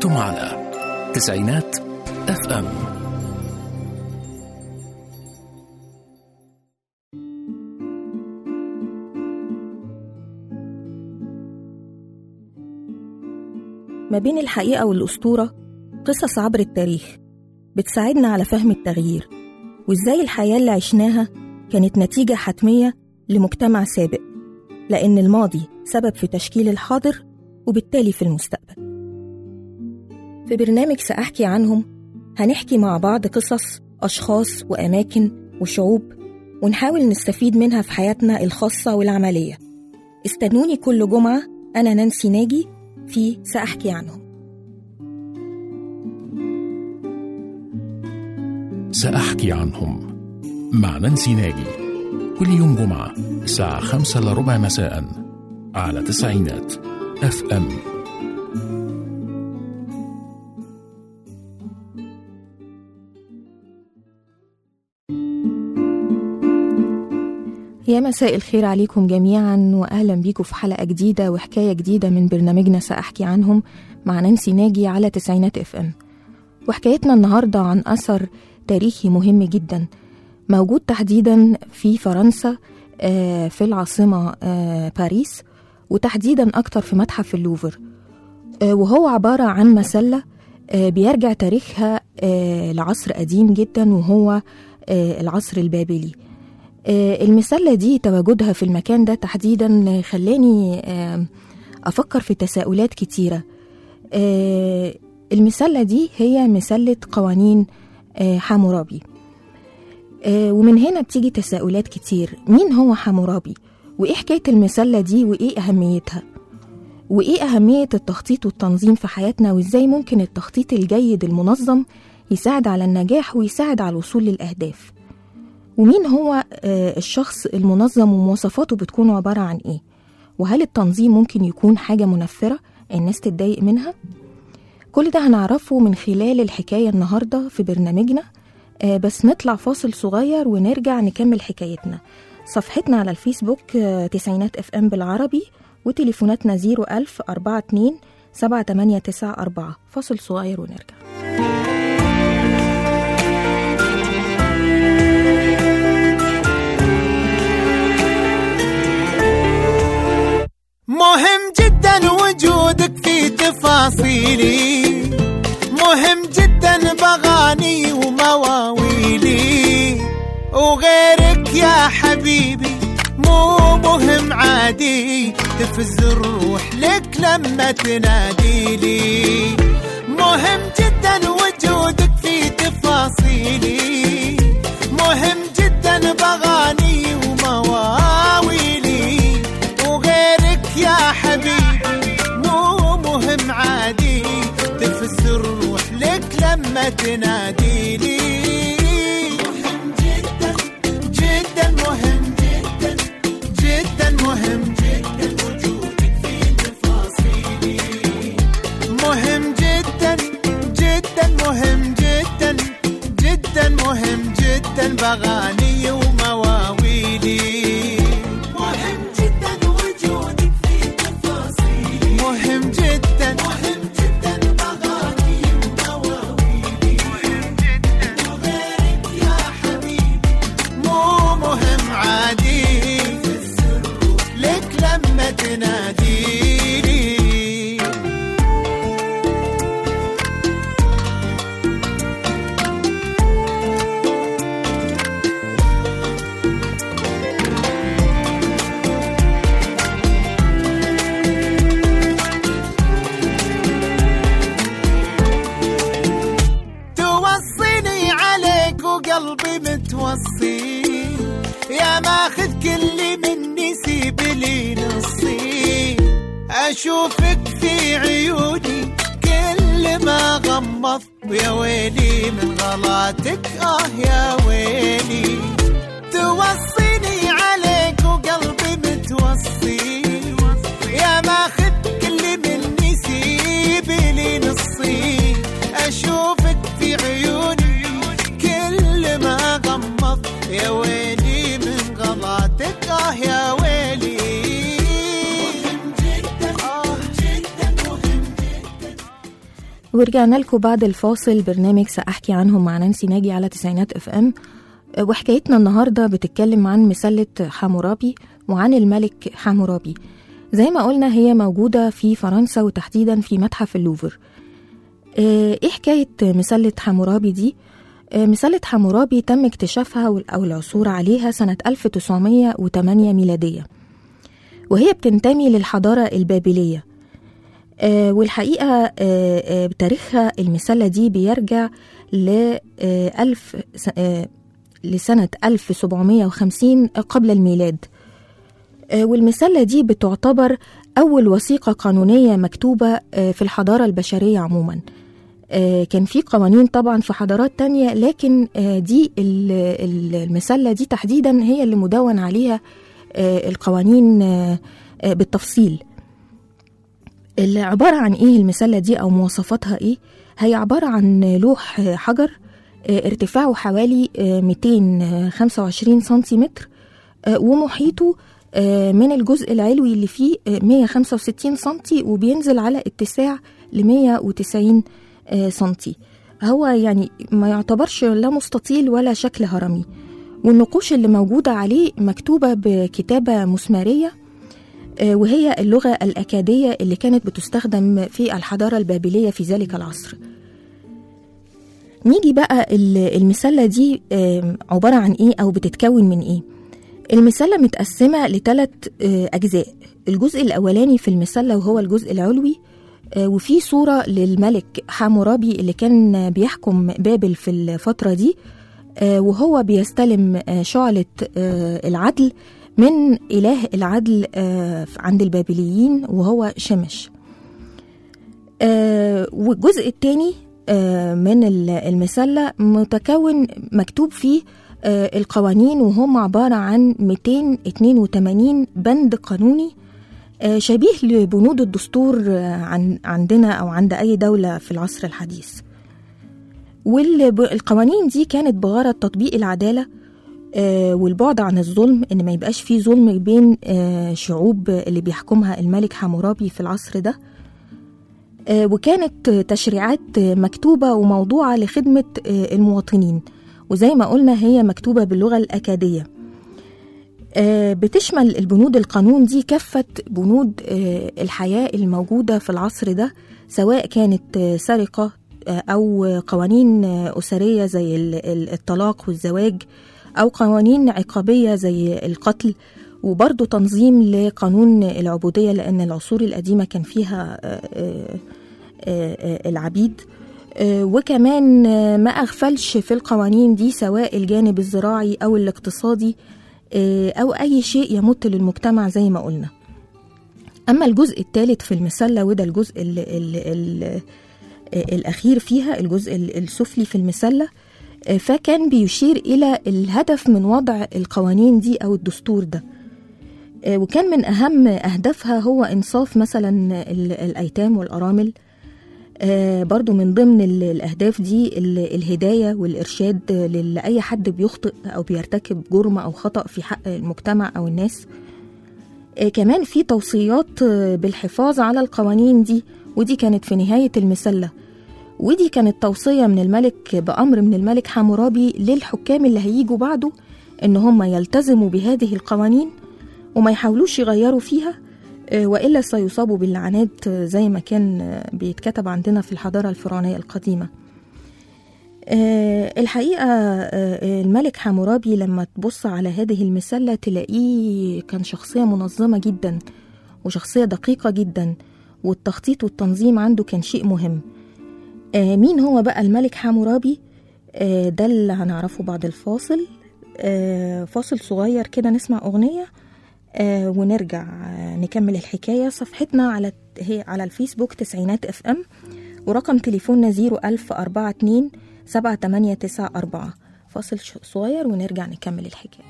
أنتم على تسعينات اف ام ما بين الحقيقة والأسطورة قصص عبر التاريخ بتساعدنا على فهم التغيير وإزاي الحياة اللي عشناها كانت نتيجة حتمية لمجتمع سابق لأن الماضي سبب في تشكيل الحاضر وبالتالي في المستقبل في برنامج سأحكي عنهم هنحكي مع بعض قصص أشخاص وأماكن وشعوب ونحاول نستفيد منها في حياتنا الخاصة والعملية استنوني كل جمعة أنا نانسي ناجي في سأحكي عنهم سأحكي عنهم مع نانسي ناجي كل يوم جمعة الساعة خمسة إلا ربع مساء على تسعينات اف ام يا مساء الخير عليكم جميعا وأهلا بيكم في حلقة جديدة وحكاية جديدة من برنامجنا سأحكي عنهم مع نانسي ناجي على تسعينات اف ام وحكايتنا النهاردة عن أثر تاريخي مهم جدا موجود تحديدا في فرنسا آه، في العاصمة آه، باريس وتحديدا أكتر في متحف اللوفر آه، وهو عبارة عن مسلة آه، بيرجع تاريخها آه، لعصر قديم جدا وهو آه، العصر البابلي آه، المسلة دي تواجدها في المكان ده تحديدا خلاني آه، أفكر في تساؤلات كتيرة آه، المسلة دي هي مسلة قوانين آه، حامورابي آه، ومن هنا بتيجي تساؤلات كتير مين هو حامورابي وإيه حكاية المسلة دي وإيه أهميتها وإيه أهمية التخطيط والتنظيم في حياتنا وإزاي ممكن التخطيط الجيد المنظم يساعد على النجاح ويساعد على الوصول للأهداف ومين هو آه، الشخص المنظم ومواصفاته بتكون عبارة عن إيه وهل التنظيم ممكن يكون حاجة منفرة الناس تتضايق منها كل ده هنعرفه من خلال الحكاية النهاردة في برنامجنا آه، بس نطلع فاصل صغير ونرجع نكمل حكايتنا صفحتنا على الفيسبوك آه، تسعينات اف ام بالعربي وتليفوناتنا 01000 42 7894 فاصل صغير ونرجع مهم جدا وجودك في تفاصيلي مهم جدا بغاني ومواويلي وغيرك يا حبيبي مو مهم عادي تفز الروح لك لما تناديلي مهم جدا وجودك في تفاصيلي مهم جدا بغاني ومواويلي وغيرك يا حبيبي مو مهم عادي تفز الروح لك لما تناديلي مهم جدا جدا مهم جدا جدا مهم جدا وجودك في تفاصيلي مهم جدا جدا مهم جدا جدا مهم جدا بغاني ومواويلي مهم جدا وجودك في تفاصيلي مهم جدا مهم جدا بغاني ومواويلي مهم جدا وغيرك يا حبيبي مو مهم عادي لك لما تناديلي توصيني عليك وقلبي متوصي يا ماخذ كل مني سيب لي نصي اشوفك في عيوني كل ما غمض ويا ويلي من غلاتك اه يا ويلي توصيني عليك وقلبي متوصي يا ماخذ كل مني سيب لي نصي اشوفك في عيوني كل ما غمض يا ويلي من غلاتك اه يا ويلي مهم جدا آه جدا مهم جدا ورجعنا لكم بعد الفاصل برنامج سأحكي عنهم مع نانسي ناجي على تسعينات اف ام وحكايتنا النهاردة بتتكلم عن مسلة حمورابي وعن الملك حمورابي زي ما قلنا هي موجودة في فرنسا وتحديدا في متحف اللوفر آه، ايه حكاية مسلة حمورابي دي؟ آه، مسلة حمورابي تم اكتشافها وال- أو العثور عليها سنة 1908 ميلادية وهي بتنتمي للحضارة البابلية آه، والحقيقة آه، آه، تاريخها المسلة دي بيرجع ل آه، ألف س- آه، لسنة 1750 قبل الميلاد آه، والمسلة دي بتعتبر أول وثيقة قانونية مكتوبة آه، في الحضارة البشرية عموما آه، كان في قوانين طبعا في حضارات تانية لكن آه، دي ال- ال- المسلة دي تحديدا هي اللي مدون عليها آه، القوانين آه، آه، بالتفصيل اللي عبارة عن إيه المسلة دي أو مواصفاتها إيه هي عبارة عن لوح آه، حجر آه، ارتفاعه حوالي آه، 225 سنتيمتر آه، ومحيطه آه، من الجزء العلوي اللي فيه آه، 165 سنتي وبينزل على اتساع ل 190 آه، سنتي هو يعني ما يعتبرش لا مستطيل ولا شكل هرمي والنقوش اللي موجودة عليه مكتوبة بكتابة مسمارية آه، وهي اللغة الأكادية اللي كانت بتستخدم في الحضارة البابلية في ذلك العصر نيجي بقى ال- المسلة دي آم، عبارة عن إيه أو بتتكون من إيه المسلة متقسمة لثلاث أجزاء الجزء الأولاني في المسلة وهو الجزء العلوي آه، وفي صورة للملك حامورابي اللي كان بيحكم بابل في الفترة دي آه، وهو بيستلم آه، شعلة آه، العدل من إله العدل آه، عند البابليين وهو شمش آه، والجزء الثاني من ال- المسلة متكون مكتوب فيه آه، القوانين وهم عبارة عن 282 بند قانوني آه، شبيه لبنود الدستور آه، عن عندنا أو عند أي دولة في العصر الحديث والقوانين دي كانت بغرض تطبيق العدالة آه، والبعد عن الظلم ان ما يبقاش فيه ظلم بين آه، شعوب اللي بيحكمها الملك حمورابي في العصر ده آه، وكانت تشريعات مكتوبة وموضوعة لخدمة آه، المواطنين وزي ما قلنا هي مكتوبة باللغة الأكادية آه، بتشمل البنود القانون دي كافة بنود آه، الحياة الموجودة في العصر ده سواء كانت آه، سرقة آه، أو قوانين آه، أسرية زي ال- ال- الطلاق والزواج أو قوانين عقابية زي القتل وبرضه تنظيم لقانون العبودية لأن العصور القديمة كان فيها آه، آه، آه، العبيد آه، وكمان آه، ما أغفلش في القوانين دي سواء الجانب الزراعي أو الاقتصادي آه، أو أي شيء يمت للمجتمع زي ما قلنا أما الجزء الثالث في المسلة وده الجزء ال ال ال الأخير فيها الجزء ال- السفلي في المسلة آه، فكان بيشير إلى الهدف من وضع القوانين دي أو الدستور ده آه، وكان من أهم أهدافها هو إنصاف مثلا ال- الأيتام والأرامل آه، برضو من ضمن ال- الأهداف دي ال- الهداية والإرشاد آه، لأي حد بيخطئ أو بيرتكب جرم أو خطأ في حق المجتمع أو الناس آه، كمان في توصيات آه، بالحفاظ على القوانين دي ودي كانت في نهاية المسلة ودي كانت توصية من الملك بأمر من الملك حمورابي للحكام اللي هيجوا بعده إن هم يلتزموا بهذه القوانين وما يحاولوش يغيروا فيها آه، وإلا سيصابوا باللعنات آه، زي ما كان آه، بيتكتب عندنا في الحضارة الفرعونية القديمة آه، الحقيقة آه، الملك حمورابي لما تبص على هذه المسلة تلاقيه كان شخصية منظمة جدا وشخصية دقيقة جدا والتخطيط والتنظيم عنده كان شيء مهم آه، مين هو بقى الملك حمورابي آه، ده اللي هنعرفه بعد الفاصل آه، فاصل صغير كده نسمع أغنية آه، ونرجع آه، نكمل الحكاية صفحتنا على هي على الفيسبوك تسعينات اف ام ورقم تليفوننا زيرو ألف أربعة اتنين سبعة تمانية تسعة أربعة فاصل ش- صغير ونرجع نكمل الحكاية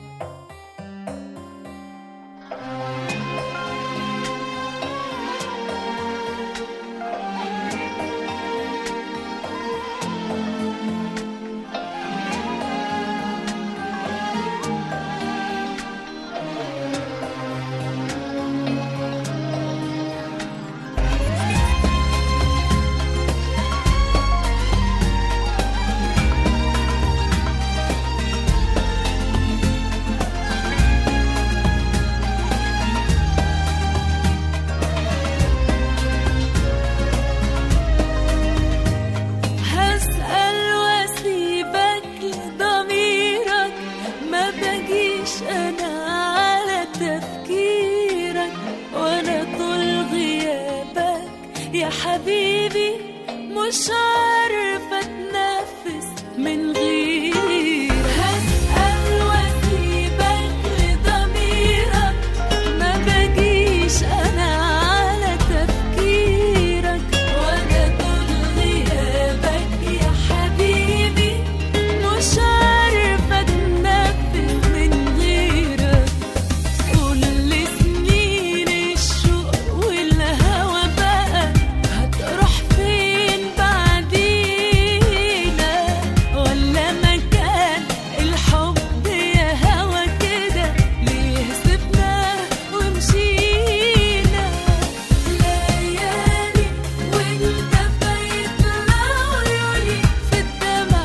يا حبيبي مش عارفة اتنفس من غيرك هسأل واسيبك لضميرك ما بجيش انا على تفكيرك وانا طول غيابك يا حبيبي مش عارفة اتنفس من غيرك كل سنين الشوق والهوى بقى هتروح فين بعدينا ولا مكان الحب يا هوى كده ليه سبنا ومشينا ليالي وانت بايت عيوني في الدمع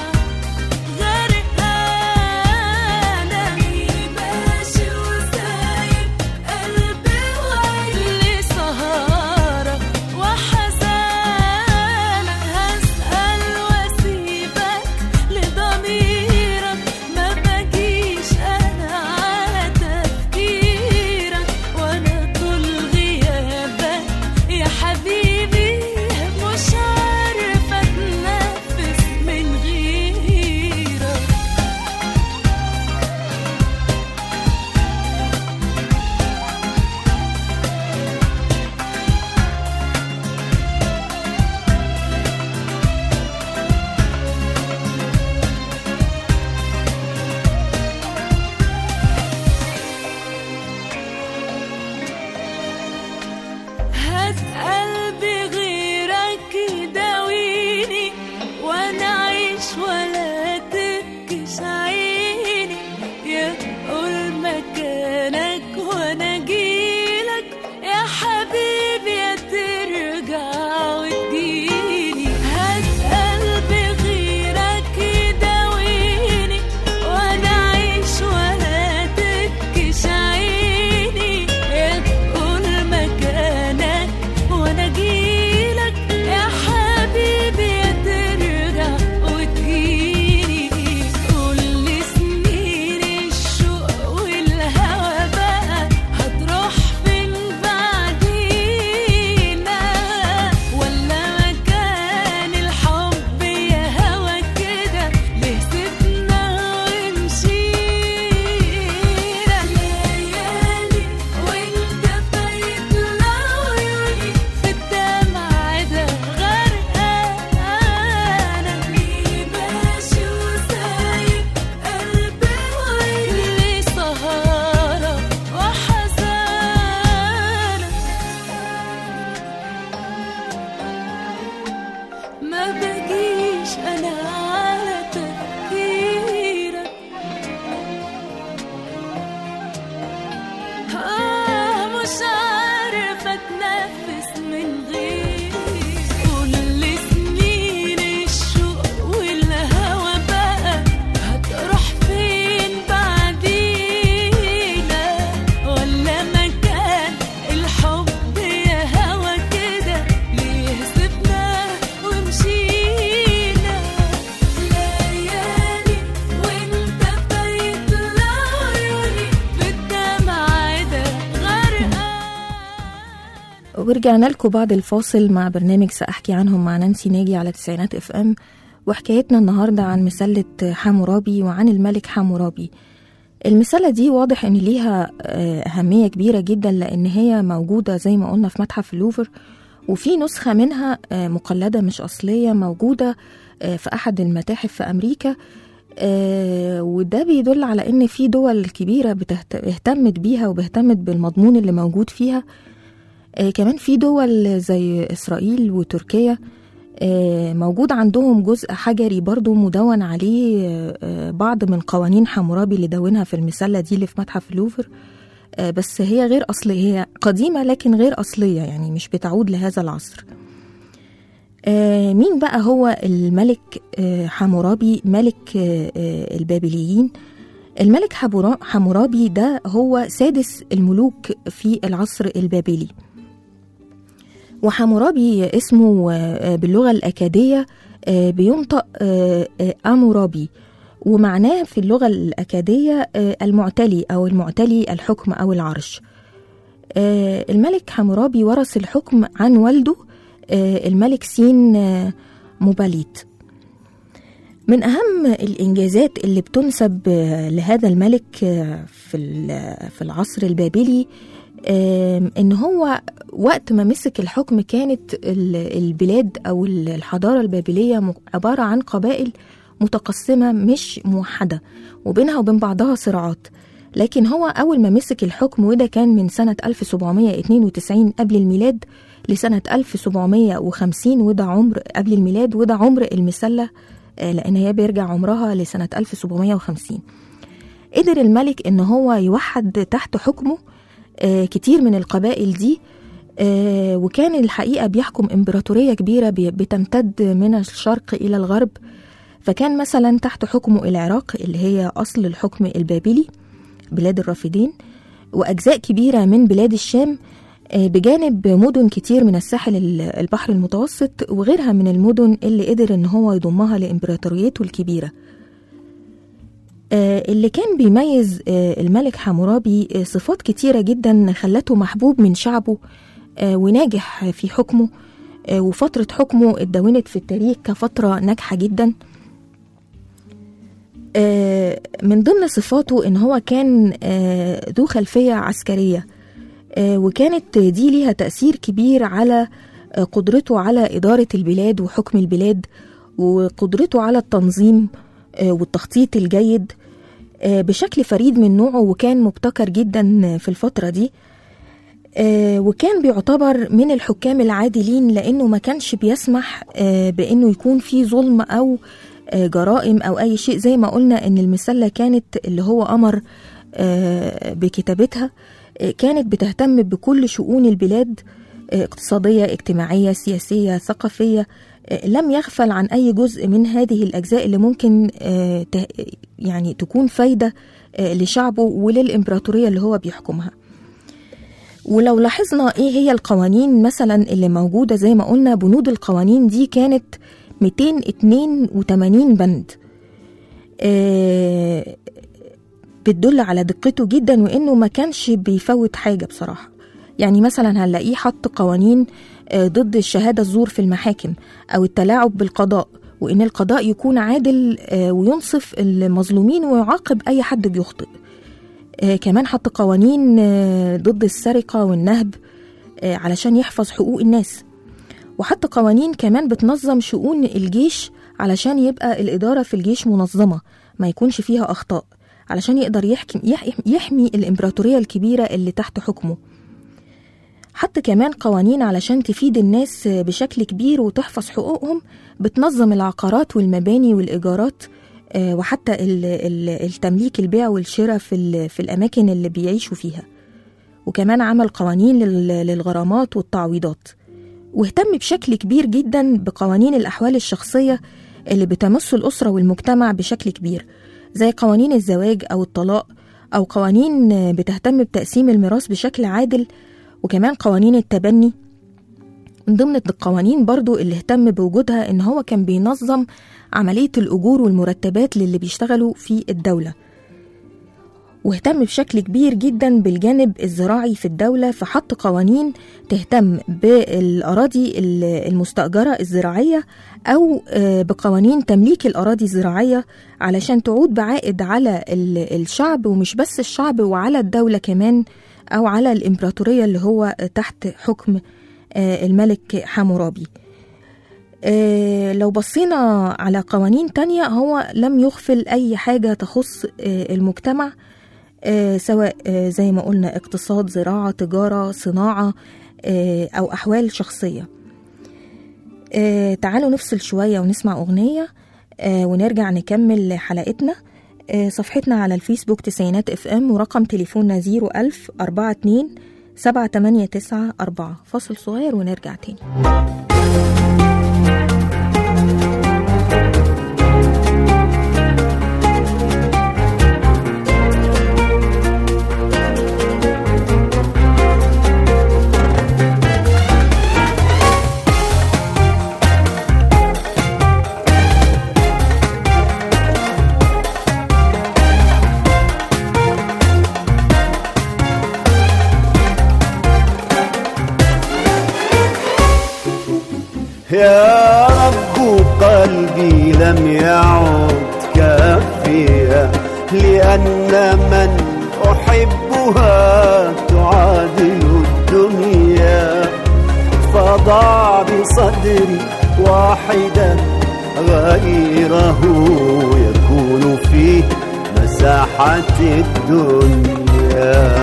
غرقانة ماشي وسايب قلبي وعيني سهارة وحزانة هسأل واسيبك لضميرك ما بجيش أنا على تفكيرك وأنا طول غيابك يا حبيبي مش عارفة أتنفس من غيرك هات قلبي غيرك يداويني وانا اعيش ولا تبكيش عيني يقول مكانك وانا اجيلك يا حبيبي يا ترجع وتجيني هات قلبي غيرك يداويني وانا اعيش ولا تبكيش عيني يقول مكانك وانا اجيلك يا حبيبي يا ترجع وتجيني كل سنين الشوق والهوى بقى هتروح فين بعدينا ولا مكان الحب يا هوى كده ليه سيبنا ومشينا ليالي وانت بايت عيوني في الدمع ده غرقانة ماشي وسايب قلبي وعيني سهارة وحزانة ما بجيش انا على تفكيرك آه مش عارفة اتنفس من غيرك كل سنين الشوق والهوى بقى هتروح فين بعدينا ولا مكان الحب يا هوى كده ليه سبنا ومشينا ليالي وانت بايت عيوني في الدمع ده غرقان ورجعنا لكم بعد الفاصل مع برنامج سأحكي عنهم مع نانسي ناجي على تسعينات اف ام وحكايتنا النهاردة عن مسلة حمورابي وعن الملك حمورابي المسلة دي واضح ان ليها آه، أهمية كبيرة جدا لأن هي موجودة زي ما قلنا في متحف اللوفر وفي نسخة منها آه، مقلدة مش أصلية موجودة آه، في أحد المتاحف في أمريكا آه، وده بيدل على ان في دول كبيرة بتهت- اهتمت بيها وباهتمت بالمضمون اللي موجود فيها آه، كمان في دول زي إسرائيل وتركيا آه، موجود عندهم جزء حجري برضو مدون عليه آه، آه، بعض من قوانين حمورابي اللي دونها في المسلة دي اللي في متحف اللوفر آه، بس هي غير أصلية هي قديمة لكن غير أصلية يعني مش بتعود لهذا العصر آه، مين بقى هو الملك آه، حمورابي ملك آه، آه، البابليين الملك حمورا- حمورابي ده هو سادس الملوك في العصر البابلي وحمورابي اسمه آه، باللغة الأكادية آه، بينطق آه، آه، أمورابي ومعناه في اللغة الأكادية آه، المعتلي أو المعتلي الحكم أو العرش آه، الملك حمورابي ورث الحكم عن والده آه، الملك سين آه، موباليت من أهم الإنجازات اللي بتنسب آه، لهذا الملك آه، في ال- في العصر البابلي آم، إن هو وقت ما مسك الحكم كانت ال- البلاد أو ال- الحضارة البابلية م- عبارة عن قبائل متقسمة مش موحدة وبينها وبين بعضها صراعات لكن هو أول ما مسك الحكم وده كان من سنة 1792 قبل الميلاد لسنة 1750 وده عمر قبل الميلاد وده عمر المسلة آه، لأن هي بيرجع عمرها لسنة 1750 قدر الملك إن هو يوحد تحت حكمه آه، كتير من القبائل دي آه، وكان الحقيقة بيحكم إمبراطورية كبيرة بي- بتمتد من الشرق إلى الغرب فكان مثلا تحت حكمه العراق اللي هي أصل الحكم البابلي بلاد الرافدين وأجزاء كبيرة من بلاد الشام آه، بجانب مدن كتير من الساحل ال- البحر المتوسط وغيرها من المدن اللي قدر إن هو يضمها لإمبراطوريته الكبيرة آه، اللي كان بيميز آه، الملك حمورابي آه، صفات كتيرة جدا خلته محبوب من شعبه آه، وناجح في حكمه آه، وفترة حكمه اتدونت في التاريخ كفترة ناجحة جدا آه، من ضمن صفاته ان هو كان آه، ذو خلفية عسكرية آه، وكانت دي ليها تأثير كبير على آه، قدرته على إدارة البلاد وحكم البلاد وقدرته على التنظيم آه، والتخطيط الجيد آه، بشكل فريد من نوعه وكان مبتكر جدا في الفترة دي آه، وكان بيعتبر من الحكام العادلين لأنه ما كانش بيسمح آه، بأنه يكون في ظلم أو آه، جرائم أو أي شيء زي ما قلنا أن المسلة كانت اللي هو أمر آه، بكتابتها آه، كانت بتهتم بكل شؤون البلاد آه، اقتصادية اجتماعية سياسية ثقافية آه، لم يغفل عن أي جزء من هذه الأجزاء اللي ممكن آه، ته- يعني تكون فايدة آه، لشعبه وللإمبراطورية اللي هو بيحكمها ولو لاحظنا ايه هي القوانين مثلا اللي موجودة زي ما قلنا بنود القوانين دي كانت 282 بند آه بتدل على دقته جدا وانه ما كانش بيفوت حاجة بصراحة يعني مثلا هنلاقيه حط قوانين آه ضد الشهادة الزور في المحاكم او التلاعب بالقضاء وان القضاء يكون عادل آه وينصف المظلومين ويعاقب اي حد بيخطئ آه، كمان حط قوانين آه، ضد السرقة والنهب آه، علشان يحفظ حقوق الناس وحط قوانين كمان بتنظم شؤون الجيش علشان يبقى الإدارة في الجيش منظمة ما يكونش فيها أخطاء علشان يقدر يحكم يح- يحمي الإمبراطورية الكبيرة اللي تحت حكمه حط كمان قوانين علشان تفيد الناس آه، بشكل كبير وتحفظ حقوقهم بتنظم العقارات والمباني والإيجارات آه، وحتى ال- ال- التمليك البيع والشراء في ال- في الأماكن اللي بيعيشوا فيها وكمان عمل قوانين لل- للغرامات والتعويضات واهتم بشكل كبير جدا بقوانين الأحوال الشخصية اللي بتمس الأسرة والمجتمع بشكل كبير زي قوانين الزواج أو الطلاق أو قوانين آه، بتهتم بتقسيم الميراث بشكل عادل وكمان قوانين التبني من ضمن القوانين برضو اللي اهتم بوجودها ان هو كان بينظم عملية الأجور والمرتبات للي بيشتغلوا في الدولة واهتم بشكل كبير جدا بالجانب الزراعي في الدولة فحط قوانين تهتم بالأراضي ال- المستأجرة الزراعية أو آه، بقوانين تمليك الأراضي الزراعية علشان تعود بعائد على ال- الشعب ومش بس الشعب وعلى الدولة كمان أو على الإمبراطورية اللي هو تحت حكم آه، الملك حمورابي آه، لو بصينا على قوانين تانية هو لم يغفل أي حاجة تخص آه، المجتمع آه، سواء آه، زي ما قلنا اقتصاد زراعة تجارة صناعة آه، أو أحوال شخصية آه، تعالوا نفصل شوية ونسمع أغنية آه، ونرجع نكمل حلقتنا آه، صفحتنا على الفيسبوك تسعينات اف ام ورقم تليفوننا 01000 42 789 4 فاصل صغير ونرجع تاني يا رب قلبي لم يعد كافيا لأن من أحبها تعادل الدنيا فضع بصدري واحدا غيره يكون في مساحة الدنيا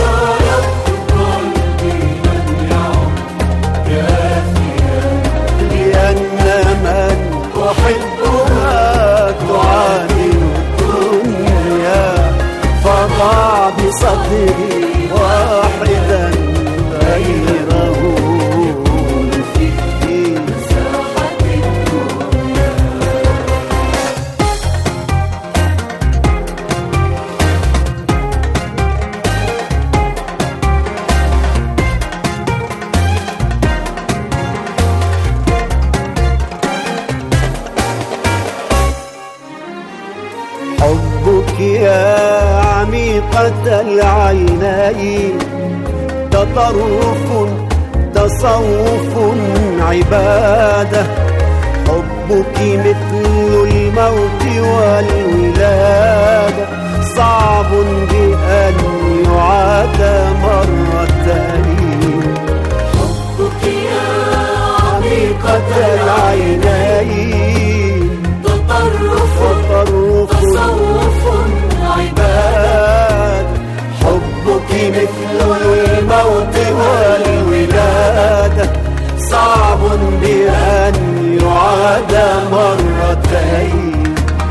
لأن من أحبها تعادل الدنيا فضع بصدري واحدا غيره في حبك يا عميقة العينين تطرف تصوف عبادة حبك مثل الموت والولادة صعب بأن يعاد مرتين حبك يا عميقة العينين تطرف تطرف تصوف عبادة العباد حبك مثل الموت والولادة صعب بأن يعاد مرتين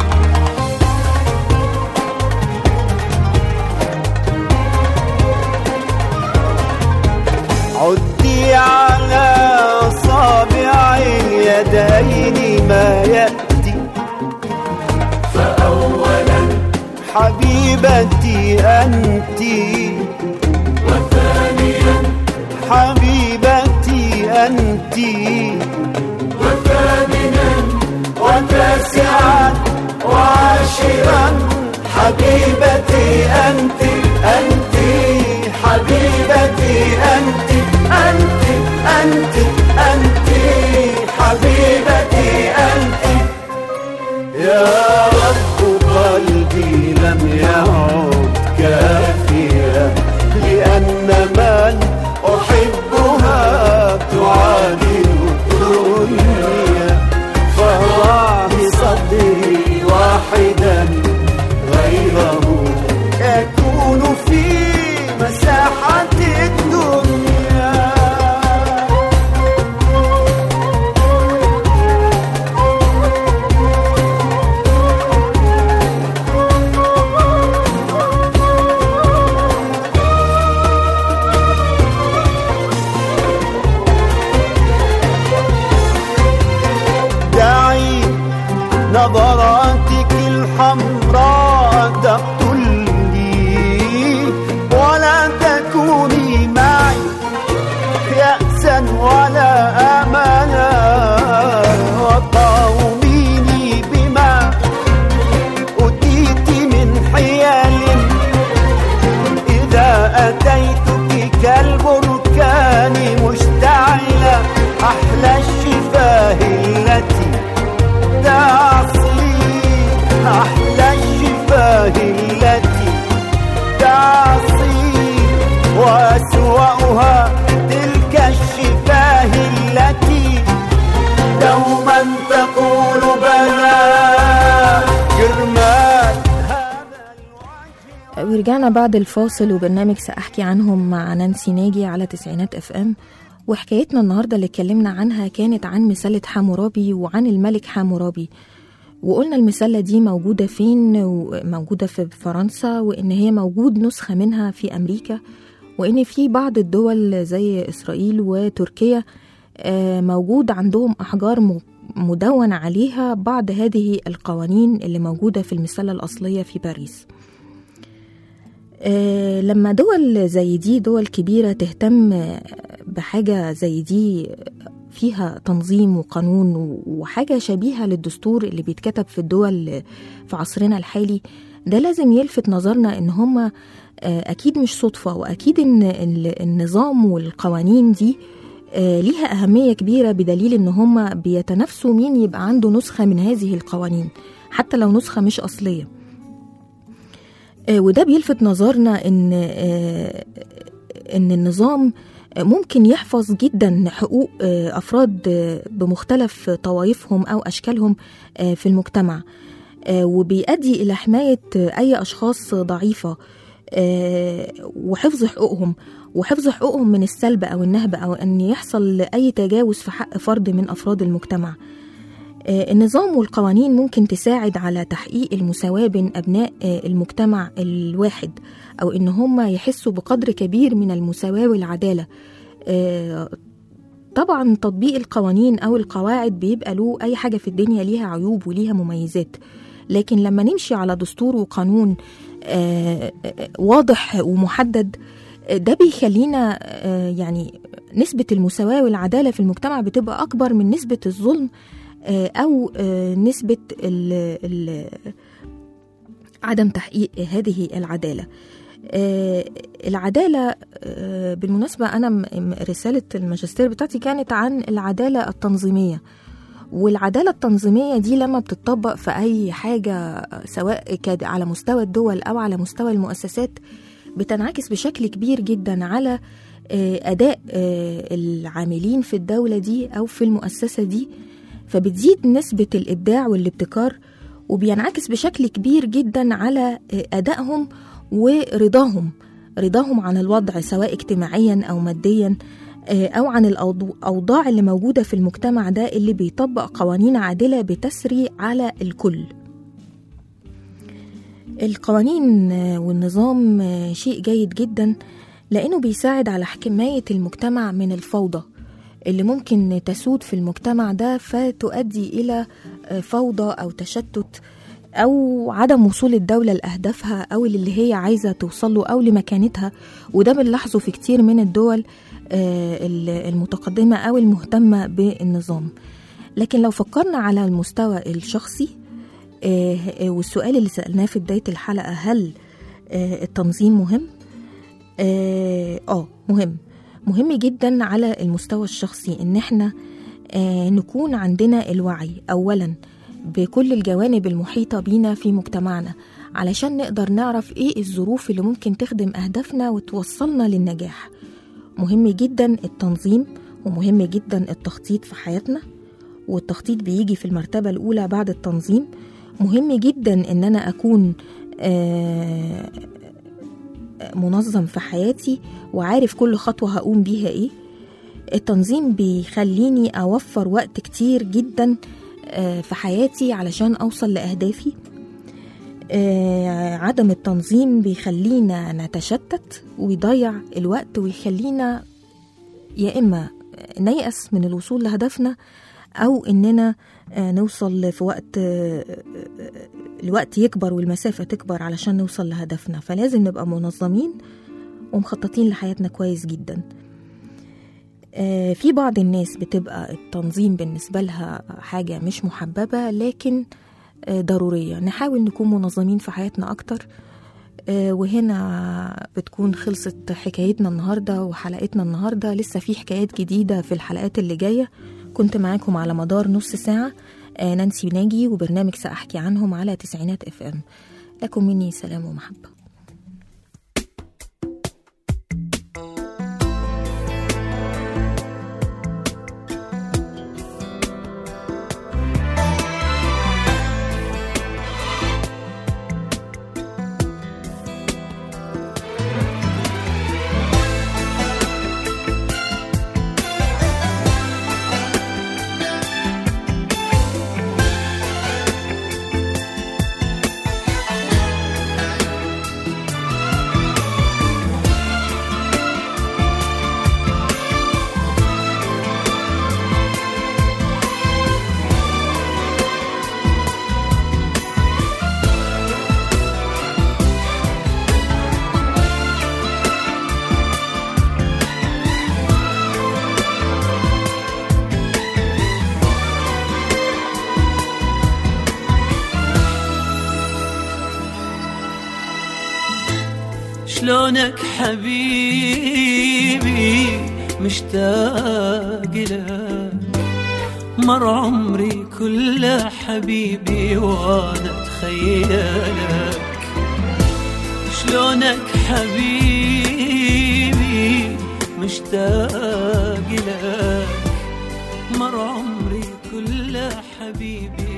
عدي على أصابع اليدين ما يأتي حبيبتي أنت وثانيا حبيبتي أنت وثامنا وتاسعا وعاشرا حبيبتي أنت أنت حبيبتي أنت أنت أنت أنت حبيبتي أنت يا رب قلبي لم يعد كافيا لأن من أحبها تعادل الدنيا فضع بصدري واحدا غيره يكون في مساحة الدنيا دعي نظراتك الحمراء تقتلني ولا تكوني معي يأسا ولا أملا وقاوميني بما أتيت من حيال إذا أتيتك كالبركان مشتعلة أحلى الشفاه التي تعصي أحلى الشفاه التي تعصي وأسوأها تلك الشفاه التي دوما تقول بلى جرمان هذا ورجعنا بعد الفاصل وبرنامج سأحكي عنهم مع نانسي ناجي على تسعينات اف ام وحكايتنا النهاردة اللي اتكلمنا عنها كانت عن مسلة حامورابي وعن الملك حامورابي وقلنا المسلة دي موجودة فين موجودة في فرنسا وإن هي موجود نسخة منها في أمريكا وإن في بعض الدول زي إسرائيل وتركيا آه، موجود عندهم أحجار م- مدون عليها بعض هذه القوانين اللي موجودة في المسلة الأصلية في باريس آه، لما دول زي دي دول كبيرة تهتم بحاجة زي دي فيها تنظيم وقانون و- وحاجة شبيهة للدستور اللي بيتكتب في الدول في عصرنا الحالي ده لازم يلفت نظرنا ان هما آه، اكيد مش صدفة واكيد ان ال- النظام والقوانين دي آه، ليها أهمية كبيرة بدليل إن هم بيتنافسوا مين يبقى عنده نسخة من هذه القوانين حتى لو نسخة مش أصلية آه، وده بيلفت نظرنا إن آه، إن النظام ممكن يحفظ جدا حقوق آه، أفراد آه، بمختلف طوائفهم أو أشكالهم آه، في المجتمع آه، وبيؤدي إلى حماية آه، أي أشخاص ضعيفة آه، وحفظ حقوقهم وحفظ حقوقهم من السلب أو النهب أو أن يحصل أي تجاوز في حق فرد من أفراد المجتمع آه، النظام والقوانين ممكن تساعد على تحقيق المساواة بين أبناء آه، المجتمع الواحد أو إن هم يحسوا بقدر كبير من المساواة والعدالة آه، طبعا تطبيق القوانين أو القواعد بيبقى له أي حاجة في الدنيا ليها عيوب وليها مميزات لكن لما نمشي على دستور وقانون آه، آه، واضح ومحدد آه، ده بيخلينا آه، يعني نسبة المساواة والعدالة في المجتمع بتبقى أكبر من نسبة الظلم آه، أو آه، نسبة ال ال عدم تحقيق هذه العدالة آه، العدالة آه، بالمناسبة أنا م- م- رسالة الماجستير بتاعتي كانت عن العدالة التنظيمية والعدالة التنظيمية دي لما بتطبق في أي حاجة سواء كان على مستوى الدول أو على مستوى المؤسسات بتنعكس بشكل كبير جدا على آه، أداء آه، العاملين في الدولة دي أو في المؤسسة دي فبتزيد نسبة الإبداع والابتكار وبينعكس بشكل كبير جدا على آه، أدائهم ورضاهم رضاهم عن الوضع سواء اجتماعيا أو ماديا آه، أو عن الأوضاع اللي موجودة في المجتمع ده اللي بيطبق قوانين عادلة بتسري على الكل القوانين آه، والنظام آه، شيء جيد جدا لأنه بيساعد على حماية المجتمع من الفوضى اللي ممكن تسود في المجتمع ده فتؤدي إلى آه، فوضى أو تشتت أو عدم وصول الدولة لأهدافها أو اللي هي عايزة توصله أو لمكانتها وده بنلاحظه في كتير من الدول آه، المتقدمة أو المهتمة بالنظام لكن لو فكرنا على المستوى الشخصي آه، آه، والسؤال اللي سألناه في بداية الحلقة هل آه، التنظيم مهم؟ آه, آه مهم مهم جدا على المستوى الشخصي إن احنا آه نكون عندنا الوعي أولا بكل الجوانب المحيطة بينا في مجتمعنا علشان نقدر نعرف ايه الظروف اللي ممكن تخدم أهدافنا وتوصلنا للنجاح مهم جدا التنظيم ومهم جدا التخطيط في حياتنا والتخطيط بيجي في المرتبة الأولى بعد التنظيم مهم جدا إن أنا أكون آه منظم في حياتي وعارف كل خطوة هقوم بيها إيه التنظيم بيخليني أوفر وقت كتير جدا آه، في حياتي علشان أوصل لأهدافي آه، عدم التنظيم بيخلينا نتشتت ويضيع الوقت ويخلينا يا إما نيأس من الوصول لهدفنا أو إننا آه، نوصل في وقت آه، آه، الوقت يكبر والمسافة تكبر علشان نوصل لهدفنا فلازم نبقى منظمين ومخططين لحياتنا كويس جدا آه، في بعض الناس بتبقى التنظيم بالنسبة لها حاجة مش محببة لكن آه، ضرورية نحاول نكون منظمين في حياتنا أكتر آه، وهنا بتكون خلصت حكايتنا النهاردة وحلقتنا النهاردة لسه في حكايات جديدة في الحلقات اللي جاية كنت معاكم على مدار نص ساعة آه، نانسي ناجي وبرنامج سأحكي عنهم على تسعينات اف ام لكم مني سلام ومحبة شلونك حبيبي مشتاق لك مر عمري كله حبيبي وانا اتخيلك شلونك حبيبي مشتاق لك مر عمري كله حبيبي